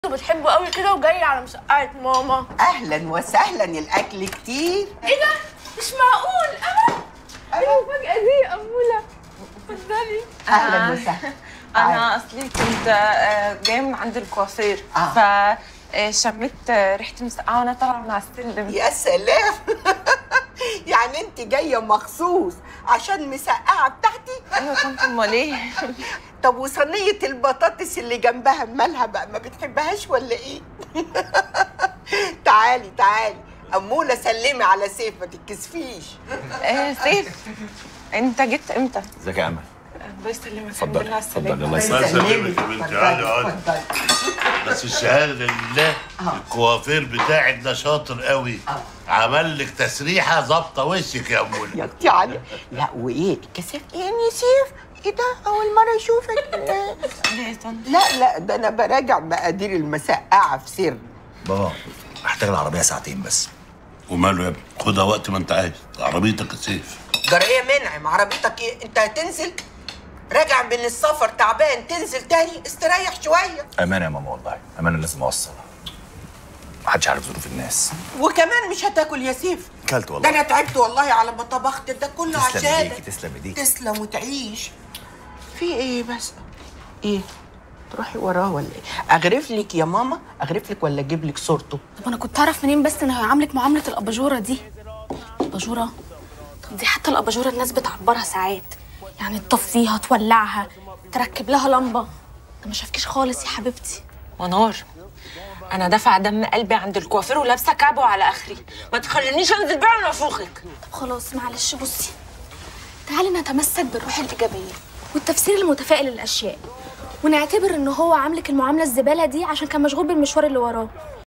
بتحبه قوي كده وجاي على مسقعة ماما اهلا وسهلا الاكل كتير ايه ده؟ مش معقول انا ايه المفاجأة دي يا أمولة اتفضلي اهلا آه. وسهلا انا اصلي كنت آه، جايه من عند الكوافير آه. ف آه، شميت آه، ريحه مسقعه وانا طالعه من على السلم يا سلام يعني انت جايه مخصوص عشان مسقعه بتاعتي ايوه كنت امال ايه طب وصينيه البطاطس اللي جنبها مالها بقى ما بتحبهاش ولا ايه تعالي تعالي اموله سلمي على سيف ما تتكسفيش آه، سيف انت جيت امتى ازيك يا امل الله يسلمك الحمد اتفضل لله على اتفضل السلامه الله الله يسلمك يسلمك يا بنتي عادي عادي اتفضلي. بس الشهاده لله الكوافير بتاعك ده شاطر قوي عمل لك تسريحه ظابطه وشك يا امول يا اختي علي لا وايه الكساف ايه يا سيف ايه ده اول مره اشوفك ليه يا طنط؟ لا لا ده انا براجع مقادير المسقعه في سر بابا محتاج العربيه ساعتين بس وماله يا ابني خدها وقت ما انت عايز عربيتك يا سيف جرأية منعم عربيتك ايه انت هتنزل راجع من السفر تعبان تنزل تاني استريح شويه امانه يا ماما والله امانه لازم اوصل محدش عارف ظروف الناس وكمان مش هتاكل يا سيف كلت ده والله انا تعبت والله على ما طبخت ده كله تسلم عشانك ايديكي تسلم ايديك تسلم وتعيش في ايه بس ايه تروحي وراه ولا ايه اغرف لك يا ماما اغرف لك ولا اجيب لك صورته طب أنا كنت أعرف منين بس إنه هيعاملك معاملة الأباجورة دي أباجورة طب دي حتى الأباجورة الناس بتعبرها ساعات يعني تطفيها تولعها تركب لها لمبة ده ما شافكيش خالص يا حبيبتي منار انا دافعه دم قلبي عند الكوافير ولابسه كعبه على اخري ما تخلينيش انزل بقى على نافوخك طب خلاص معلش بصي تعالي نتمسك بالروح الإيجابية والتفسير المتفائل للأشياء ونعتبر إن هو عاملك المعاملة الزبالة دي عشان كان مشغول بالمشوار اللي وراه